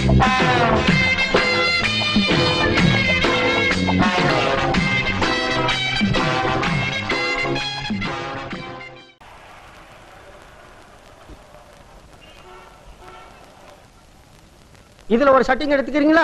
இதுல ஒரு ஷட்டிங் எடுத்துக்கிறீங்களா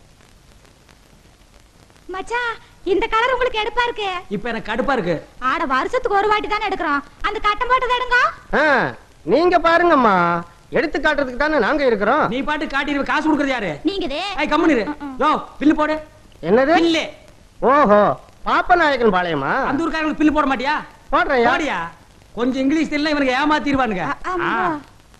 மச்சான் இந்த கலர் உங்களுக்கு எடுப்பா இருக்கு இப்ப எனக்கு கடுப்பா இருக்கு ஆட வருஷத்துக்கு ஒரு வாட்டி தானே எடுக்கிறோம் அந்த கட்டம் போட்டது எடுங்க ஆ, நீங்க பாருங்கம்மா எடுத்து காட்டுறதுக்கு தானே நாங்க இருக்கிறோம் நீ பாட்டு காட்டிடுவ காசு கொடுக்கறது யாரு நீங்க இது ஐய் கம்முனு இரு. யோ பில்லு போடு என்னது பில்லு ஓஹோ பாப்பநாயக்கன் பாளையமா அந்த ஊர்க்காரங்களுக்கு பில்லு போட மாட்டியா போடுறையா போடியா கொஞ்சம் இங்கிலீஷ் தெரியல இவனுக்கு ஏமாத்திடுவானுங்க அ- ஆமா. ஆ.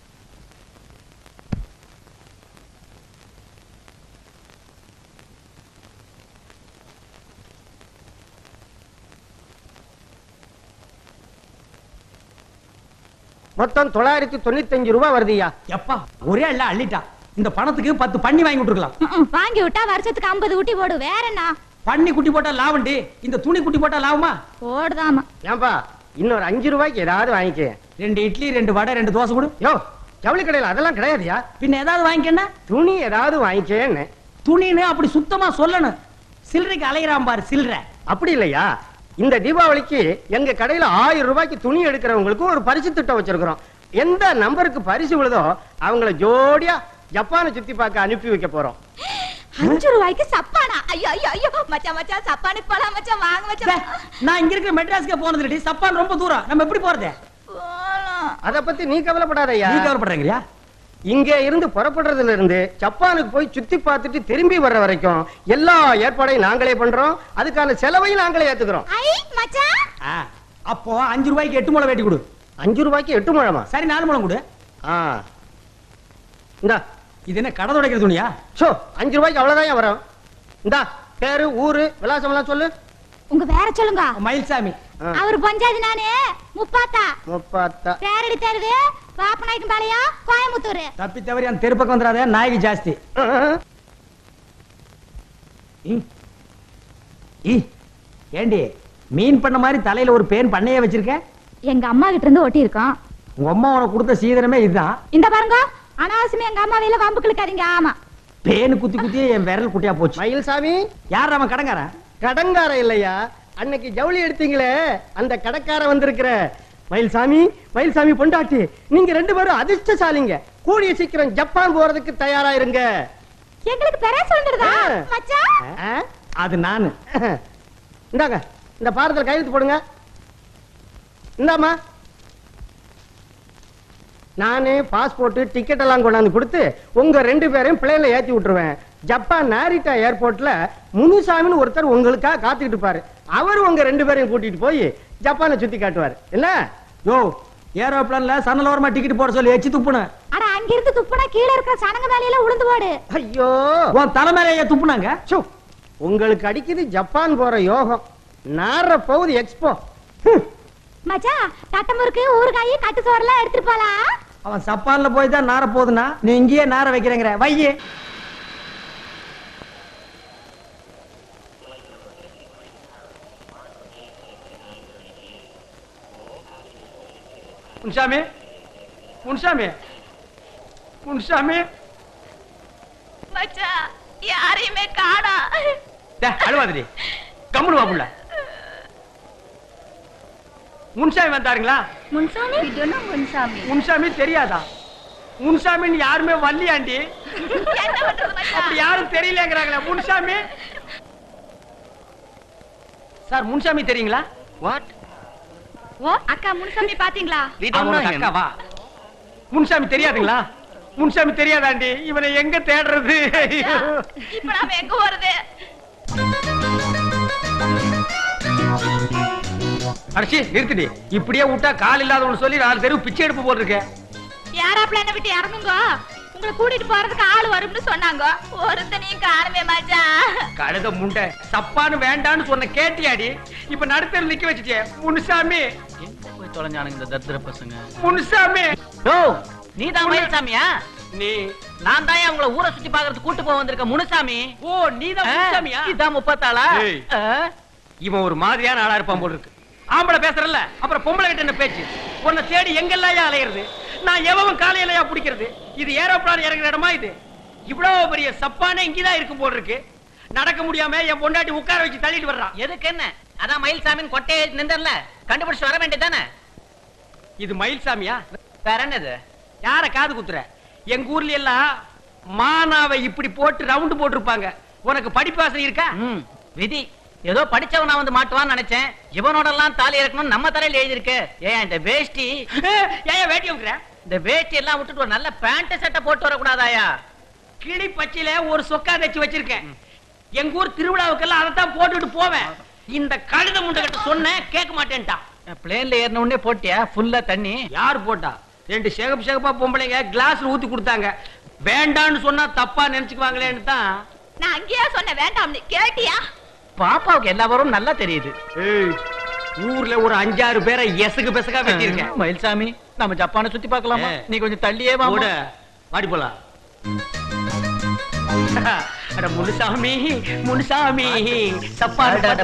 மொத்தம் தொள்ளாயிரத்தி தொண்ணூத்தி அஞ்சு ரூபாய் வருதுயா எப்பா ஒரே அள்ள அள்ளிட்டா இந்த பணத்துக்கு பத்து பண்ணி வாங்கி விட்டுருக்கலாம் ம், ம், வாங்கி விட்டா வருஷத்துக்கு ஐம்பது ஊட்டி போடு வேற என்ன பண்ணி குட்டி போட்டா லாபண்டி இந்த துணி குட்டி போட்டா லாபமா போடுதாமா ஏன்பா இன்னொரு அஞ்சு ரூபாய்க்கு ஏதாவது வாங்கிக்க ரெண்டு இட்லி ரெண்டு வடை ரெண்டு தோசை கொடு யோ ஜவுளி கடையில் அதெல்லாம் கிடையாதுயா பின்ன ஏதாவது வாங்கிக்கன்னா துணி ஏதாவது வாங்கிக்கேன்னு துணின்னு அப்படி சுத்தமா சொல்லணும் சில்லறைக்கு அலையிறான் பாரு சில்லறை அப்படி இல்லையா இந்த தீபாவளிக்கு எங்க கடையில ஆயிரம் ரூபாய்க்கு துணி எடுக்கிறவங்களுக்கு ஒரு பரிசு திட்டம் வச்சிருக்கிறோம் எந்த நம்பருக்கு பரிசு விழுதோ அவங்கள ஜோடியா ஜப்பானை சுத்தி பார்க்க அனுப்பி வைக்க போறோம் அஞ்சு ரூபாய்க்கு சப்பானா ஐயோ ஐயோ ஐயோ மச்சான் மச்சான் சப்பானுக்கு போலாம் மச்சான் வாங்க டே, மச்சான் நான் இங்க இருக்கிற மெட்ராஸ்க்கே போனது இல்லடி சப்பான் ரொம்ப தூரம் நம்ம எப்படி போறது போலாம் அத பத்தி நீ கவலைப்படாதயா நீ கவலைப்படுறீங்களா இங்க இருந்து புறப்படுறதுல இருந்து ஜப்பானுக்கு போய் சுத்தி பார்த்துட்டு திரும்பி வர்ற வரைக்கும் எல்லா ஏற்பாடையும் நாங்களே பண்றோம் அதுக்கான செலவையும் நாங்களே ஏத்துக்கிறோம் ஐ மச்சான் ஆ, அப்போ அஞ்சு ரூபாய்க்கு எட்டு முளை வெட்டி கொடு அஞ்சு ரூபாய்க்கு எட்டு முழமா சரி நாலு முளம் கொடு ஆ இந்தா இது என்ன கடை துடைக்கிற துணியா சோ அஞ்சு ரூபாய்க்கு அவ்வளவுதான் வரும் இந்தா பேரு ஊரு விலாசம் எல்லாம் சொல்லு உங்க வேற சொல்லுங்க மயில்சாமி ஆ. அவர் பஞ்சாதி நானு முப்பாத்தா முப்பாத்தா பேரடி தெருவு பாப்பநாயக்கன் பாளையம் கோயம்புத்தூர் தப்பி தவறி அந்த தெரு பக்கம் வந்துடாத நாய்க்கு ஜாஸ்தி ஈ. ஈ. ஏண்டி மீன் பண்ண மாதிரி தலையில ஒரு பேன் பண்ணையே வச்சிருக்க எங்க அம்மா கிட்ட இருந்து ஒட்டி இருக்கோம் உங்க அம்மா உனக்கு கொடுத்த சீதனமே இதுதான் இந்த பாருங்க அனாவசியமா எங்க அம்மா வேல வம்பு கிழக்காதீங்க ஆமா பேனு குத்தி குத்தி என் விரல் குட்டியா போச்சு மயில்சாமி யார் அவன் கடங்காரன் கடங்கார இல்லையா அன்னைக்கு ஜவுளி எடுத்தீங்களே அந்த கடக்கார வந்திருக்கிற மயில்சாமி மயில்சாமி பொண்டாட்டி நீங்க ரெண்டு பேரும் அதிர்ஷ்டசாலிங்க கூடிய சீக்கிரம் ஜப்பான் போறதுக்கு தயாரா இருங்க எங்களுக்கு பெரிய சொல்லிடுதா ஆ. மச்சான் ஆ? அது நானு இந்தாங்க இந்த பாரத்தில் கையெழுத்து போடுங்க இந்தாம்மா நானே பாஸ்போர்ட் டிக்கெட் எல்லாம் கொண்டாந்து கொடுத்து உங்க ரெண்டு பேரையும் பிளேன்ல ஏத்தி விட்டுருவேன் ஜப்பான் நாரிட்டா ஏர்போர்ட்ல முனுசாமின்னு ஒருத்தர் உங்களுக்காக காத்துக்கிட்டு இருப்பாரு அவர் உங்க ரெண்டு பேரையும் கூட்டிட்டு போய் ஜப்பானை சுத்தி காட்டுவார் என்ன யோ ஏரோப்ளான்ல சன்னலோரமா டிக்கெட் போட சொல்லி எச்சு துப்புன அட அங்க இருந்து துப்புனா கீழ இருக்கிற சனங்க மேலையில உளுந்து போடு ஐயோ உன் தலைமையில துப்புனாங்க சோ உங்களுக்கு அடிக்குது ஜப்பான் போற யோகம் நார போகுது எக்ஸ்போ மச்சான் தட்டமுறுக்கு ஊறுகாய் கட்டு சோறெல்லாம் எடுத்துட்டு போலாம் அவன் சப்பான்ல போய் தான் நார போகுதுன்னா நீ இங்கேயே நார வைக்கிறேங்கிற வையே முன்சாமி முன்சாமி முன்சாமி மச்சான் யாரையுமே காணா அழுவாதிரி கம்முனு வா புள்ள முன்சாமி வந்தாருங்களா முன்சாமி இதுனா முன்சாமி முன்சாமி தெரியாதா முன்சாமின்னு யாருமே வள்ளியாண்டி என்ன பண்றது மச்சான் அப்படி யாரும் தெரியலங்கிறாங்களே முன்சாமி சார் முன்சாமி தெரியுங்களா வாட் ஓ அக்கா முன்சாமி பாத்தீங்களா அவனோட அக்காவா முன்சாமி தெரியாதுங்களா முன்சாமி தெரியாதாண்டி இவனை எங்க தேடுறது இப்ப நாம எங்க போறது அடிச்சு நிறுத்துடி இப்படியே விட்டா கால் இல்லாதவனு சொல்லி நாலு தெருவு பிச்சை எடுப்பு போட்டிருக்கேன் யாராப்ல என்ன விட்டு இறங்குங்க உங்களை கூட்டிட்டு போறதுக்கு ஆள் வரும்னு சொன்னாங்க ஒருத்தனையும் காணுமே மச்சான் கழுத முண்டை சப்பான்னு வேண்டான்னு சொன்ன கேட்டியாடி இப்ப நடுத்தர் நிக்க வச்சுட்டே முனுசாமி எங்க போய் தொலைஞ்சானுங்க இந்த தத்திர பசங்க முனுசாமி ஓ நீ தான் மயில்சாமியா நீ நான் தான் உங்களை ஊரை சுத்தி பாக்குறது கூட்டு போக வந்திருக்க முனுசாமி ஓ நீதான் முனுசாமியா இதான் முப்பத்தாளா ஏய். ஆ? இவன் ஒரு மாதிரியான ஆளா இருப்பான் போல இருக்கு ஆம்பளை பேசுறல்ல அப்புறம் பொம்பளை கிட்ட என்ன பேச்சு உன்னை தேடி எங்கெல்லாம் அலையிறது நான் எவன் காலையிலயா பிடிக்கிறது இது ஏரோப்ளான் இறங்குற இடமா இது இவ்வளவு பெரிய சப்பானே இங்கதான் இருக்கு போல் இருக்கு நடக்க முடியாம என் பொண்டாட்டி உட்கார வச்சு தள்ளிட்டு வர்றான் எதுக்கு என்ன அதான் மயில்சாமின் கொட்டையை நின்றல கண்டுபிடிச்சு வர வேண்டியதானே இது மயில்சாமியா வேற என்னது யார காது குத்துற எங்க ஊர்ல எல்லாம் மானாவை இப்படி போட்டு ரவுண்டு போட்டிருப்பாங்க உனக்கு படிப்பாசனை இருக்கா ம், விதி ஏதோ படிச்சவனா வந்து மாட்டுவான்னு நினைச்சேன் இவனோட எல்லாம் தாலி இறக்கணும் நம்ம தலையில எழுதிருக்கு ஏன் இந்த வேஷ்டி ஏன் வேட்டி வைக்கிற இந்த வேஷ்டி எல்லாம் விட்டுட்டு ஒரு நல்ல பேண்ட் சட்டை போட்டு வரக்கூடாதாயா கிளி பச்சையில ஒரு சொக்கா தச்சு வச்சிருக்கேன் எங்க ஊர் திருவிழாவுக்கெல்லாம் அதைத்தான் போட்டுட்டு போவேன் இந்த கழுத முண்டை கிட்ட சொன்னேன் கேட்க மாட்டேன்ட்டான் பிளேன்ல ஏறின உடனே போட்டியா ஃபுல்லா தண்ணி யார் போட்டா ரெண்டு சேகப் சேகப்பா பொம்பளைங்க கிளாஸ்ல ஊத்தி கொடுத்தாங்க வேண்டான்னு சொன்னா தப்பா நினைச்சுக்குவாங்களேன்னு தான் நான் அங்கேயே சொன்னேன் வேண்டாம்னு கேட்டியா பாப்பாவுக்கு எல்லா வரும் நல்லா தெரியுது ஏய், ஊர்ல ஒரு அஞ்சாறு பேரை எசகு பெசகா வெட்டியிருக்கேன் மயில்சாமி நம்ம ஜப்பானை சுத்தி பார்க்கலாமா ஏ. நீ கொஞ்சம் தள்ளியே வா கூட வாடி போலாம் அட முனுசாமி முனுசாமி சப்பா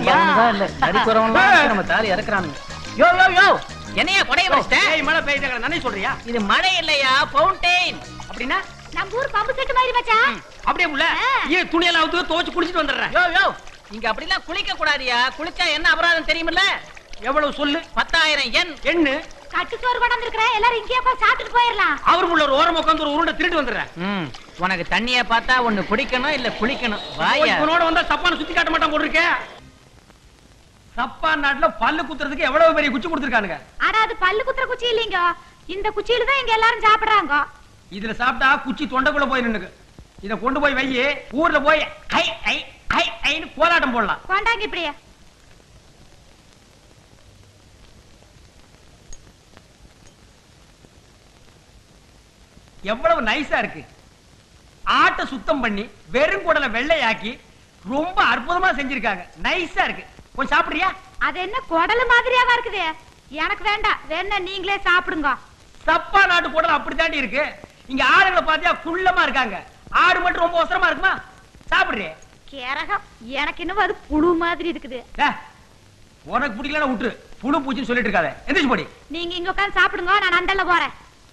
நம்ம தாலி இறக்குறானுங்க யோ யோ யோ என்னையா கொடைய வச்சிட்டேன் ஏய் மழை பெய்யுது நானே சொல்றியா இது மழை இல்லையா ஃபவுண்டைன் அப்படின்னா நம்ம ஊர் பம்பு செட்டு மாதிரி மச்சான் அப்படியே உள்ள ஆ. ஏன் துணியெல்லாம் அவுத்து துவச்சு குளிச்சிட்டு வந்துடுறேன் யோ யோ இங்க அப்படிலாம் குளிக்க கூடாதியா குளிச்சா என்ன அபராதம் தெரியுமில்ல எவ்வளவு சொல்லு பத்தாயிரம் எண் எண்ணு கட்டு சோறு கொண்டாந்து இருக்கிறேன் எல்லாரும் இங்கேயே போய் சாப்பிட்டுட்டு போயிடலாம் அவருக்குள்ள ஒரு ஓரம் உட்காந்து ஒரு உருண்டை திருட்டு வந்துடுறேன் ம் உனக்கு தண்ணிய பார்த்தா ஒண்ணு குடிக்கணும் இல்ல குளிக்கணும் வாயா இவனோட வந்தா சப்பான சுத்தி காட்ட மாட்டான் போட்டிருக்கேன் சப்பான் நாட்டுல பல்லு குத்துறதுக்கு எவ்வளவு பெரிய குச்சி கொடுத்துருக்கானுங்க ஆனா அது பல்லு குத்துற குச்சி இல்லைங்க இந்த குச்சியில தான் இங்க எல்லாரும் சாப்பிடுறாங்க இதுல சாப்பிட்டா குச்சி தொண்டைக்குள்ள போய் நின்னுக்கு இத கொண்டு போய் வை ஊர்ல போய் ஐ ஐ ஐ ஐன்னு கோலாட்டம் போடலாம் கொண்டாங்க இப்படியே எவ்வளவு நைஸா இருக்கு ஆட்டை சுத்தம் பண்ணி வெறும் குடலை வெள்ளையாக்கி ரொம்ப அற்புதமா செஞ்சிருக்காங்க நைஸா இருக்கு கொஞ்சம் சாப்பிடுறியா அது என்ன குடலு மாதிரியாவா இருக்குது எனக்கு வேண்டாம் வேணா நீங்களே சாப்பிடுங்க சப்பா நாட்டு குடல் அப்படித்தாண்டி இருக்கு இங்க ஆடுகளை பாத்தியா குள்ளமா இருக்காங்க ஆடு மட்டும் ரொம்ப அவசரமா இருக்குமா சாப்பிடுறியே கேரகம் எனக்கு இன்னும் அது புழு மாதிரி இருக்குது டே, உனக்கு பிடிக்கலன்னா விட்டுரு புழு பூச்சின்னு சொல்லிட்டு இருக்காத எந்திரிச்சு போடி நீங்க இங்க உட்கார்ந்து சாப்பிடுங்க நான் அண்டல்ல போறேன்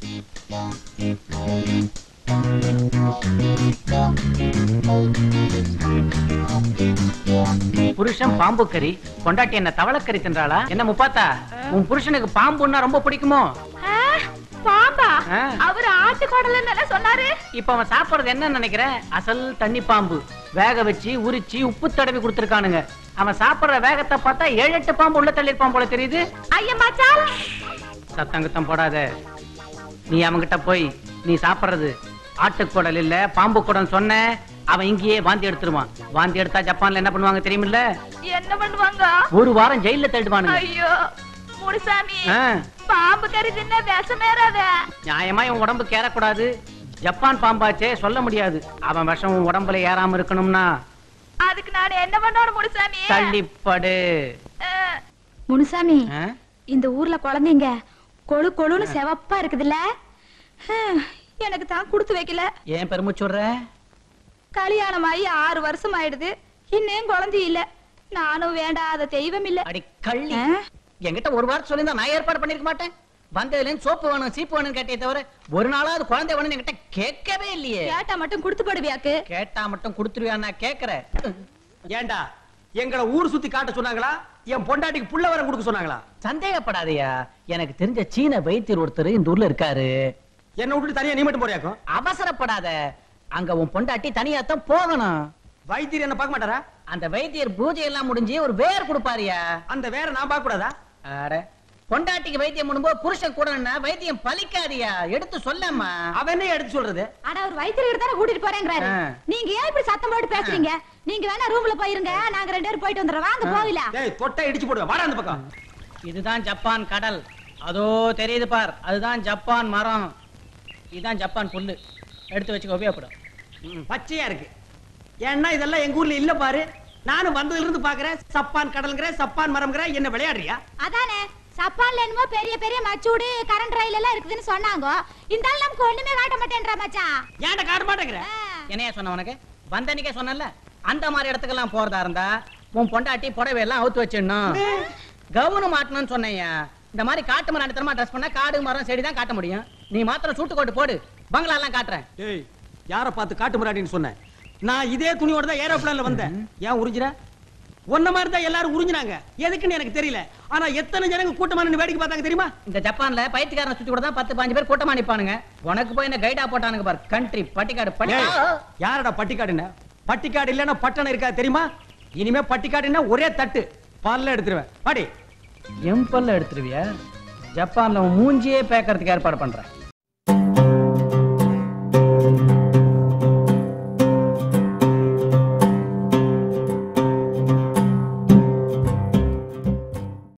புருஷன் பாம்பு கறி கொண்டாட்டி என்ன தவளக்கறி தின்றாளா என்ன முப்பாத்தா உன் புருஷனுக்கு பாம்புன்னா ரொம்ப பிடிக்குமோ ஆ, பாம்பா ஆ. அவர் ஆட்டு குடலுன்னு சொன்னாரு இப்ப அவன் சாப்பிடுறது என்ன நினைக்கிற அசல் தண்ணி பாம்பு வேக வச்சு உரிச்சு உப்பு தடவி கொடுத்திருக்கானுங்க அவன் சாப்பிடுற வேகத்தை பார்த்தா ஏழு எட்டு பாம்பு உள்ள தள்ளிருப்பான் போல தெரியுது ஐயா மச்சான் சத்தங்குத்தம் போடாத நீ அவன்கிட்ட போய் நீ சாப்பிடுறது ஆட்டுக்குடல் இல்ல பாம்பு குடம் சொன்ன அவன் இங்கேயே வாந்தி எடுத்துருவான் வாந்தி எடுத்தா ஜப்பான்ல என்ன பண்ணுவாங்க தெரியுமில்ல என்ன பண்ணுவாங்க ஒரு வாரம் ஜெயில தள்ளிடுவானுங்க ஐயோ முனுசாமி ஆ, பாம்பு கறி தின்ன விஷமேறாத நியாயமா இவன் உடம்பு கேறக்கூடாது ஜப்பான் பாம்பாச்சே சொல்ல முடியாது அவன் விஷம் உன் உடம்புல ஏறாம இருக்கணும்னா அதுக்கு நான் என்ன பண்ணணும் முனுசாமி தள்ளிப்படு முனுசாமி ஆ? இந்த ஊர்ல குழந்தைங்க கொழு கொழுன்னு செவப்பா இருக்குதுல்ல ஹம், எனக்கு தான் கொடுத்து வைக்கல ஏன் பெருமுச்சுடுற கல்யாணம் ஆகி ஆறு வருஷம் ஆயிடுது இன்னும் குழந்தை இல்ல நானும் வேண்டாத தெய்வம் இல்ல அடி கள்ளி ஆ? என்கிட்ட ஒரு வாரம் சொல்லியிருந்தா நான் ஏற்பாடு பண்ணிருக்க மாட்டேன் வந்ததுல இருந்து சோப்பு வேணும் சீப்பு வேணும்னு கேட்டே தவிர ஒரு நாளாவது குழந்தை வேணும்னு என்கிட்ட கேட்கவே இல்லையே கேட்டா மட்டும் கொடுத்து போடுவியாக்கு கேட்டா மட்டும் கொடுத்துருவியா நான் கேக்குறேன் ஏண்டா எங்களை ஊர் சுத்தி காட்ட சொன்னாங்களா என் பொண்டாட்டிக்கு புள்ள வரம் கொடுக்க சொன்னாங்களா சந்தேகப்படாதயா எனக்கு தெரிஞ்ச சீன வைத்தியர் ஒருத்தர் இந்த ஊர்ல இருக்காரு என்ன விட்டுட்டு தனியா நீ மட்டும் போறியாக்கும் அவசரப்படாத அங்க உன் பொண்டாட்டி தனியாத்தான் போகணும் வைத்தியர் என்ன பார்க்க மாட்டாரா அந்த வைத்தியர் பூஜை எல்லாம் முடிஞ்சு ஒரு வேர் கொடுப்பாருயா அந்த வேற நான் பார்க்க கூடாதா அட பொண்டாட்டிக்கு வைத்தியம் பண்ணும்போது புருஷன் கூட வைத்தியம் பலிக்காதியா எடுத்து சொல்லம்மா அவன் என்ன எடுத்து சொல்றது ஆனா ஒரு வைத்தியர்கிட்ட தானே கூட்டிட்டு போறேங்கிறாரு ஆ. நீங்க ஏன் இப்படி சத்தம் போட்டு பேசுறீங்க நீங்க வேணா ரூம்ல போயிருங்க நாங்க ரெண்டு பேரும் போயிட்டு வந்துடுறோம் வாங்க போகல டேய் தொட்டை இடிச்சு போடுவேன் வாடா அந்த பக்கம் இதுதான் ஜப்பான் கடல் அதோ தெரியுது பார் அதுதான் ஜப்பான் மரம் இதுதான் ஜப்பான் புல்லு எடுத்து வச்சுக்க உபயோகப்படும் ம், பச்சையா இருக்கு ஏன்னா இதெல்லாம் எங்க ஊர்ல இல்ல பாரு நானும் வந்ததுல இருந்து பாக்குறேன் சப்பான் கடல்ங்கிற சப்பான் மரம்ங்கிற என்ன விளையாடுறியா அதானே சப்பான்ல என்னமோ பெரிய பெரிய மச்சூடு கரண்ட் ரயில் எல்லாம் இருக்குதுன்னு சொன்னாங்க இந்த ஆள் நமக்கு ஒண்ணுமே காட்ட மாட்டேன்றா மச்சான் ஏன்டா காட்ட மாட்டேங்கிற ஆ. என்னையா சொன்ன உனக்கு வந்தன்னைக்கே சொன்னல அந்த மாதிரி இடத்துக்கெல்லாம் போறதா இருந்தா உன் பொண்டாட்டி புடவை எல்லாம் அவுத்து வச்சிடணும் கவுனு மாட்டணும்னு சொன்னேயா இந்த மாதிரி காட்டு மரம் அடித்தரமா ட்ரெஸ் பண்ணா காடு மரம் செடி தான் காட்ட முடியும் நீ மாத்திரம் சூட்டு கோட்டு போடு பங்களா எல்லாம் காட்டுறேன் டேய் யார பார்த்து காட்டு முறாடின்னு சொன்னேன் நான் இதே துணியோட தான் ஏரோப்ளேன்ல வந்தேன் ஏன் உறிஞ்சிற உன்ன மாதிரி தான் எல்லாரும் உறிஞ்சினாங்க எதுக்குன்னு எனக்கு தெரியல ஆனா எத்தனை ஜனங்க கூட்டமா நின்னு வேடிக்கை பார்த்தாங்க தெரியுமா இந்த ஜப்பான்ல பைத்தியக்காரனை சுத்தி கூட தான் பத்து பாஞ்சு பேர் கூட்டமா நிப்பானுங்க உனக்கு போய் என்ன கைடா போட்டானுங்க பாரு கண்ட்ரி பட்டிக்காடு பட்டி ஏய், யாரடா பட்டிக்காடுன்னு பட்டிக்காடு இல்லன்னா பட்டணம் இருக்கா தெரியுமா இனிமே பட்டிக்காடுன்னா ஒரே தட்டு பல்ல எடுத்துருவேன் பாடி எம்பல்ல எடுத்துருவியா ஜப்பான்ல உன் மூஞ்சியே பேக்கறதுக்கு ஏற்பாடு பண்றேன்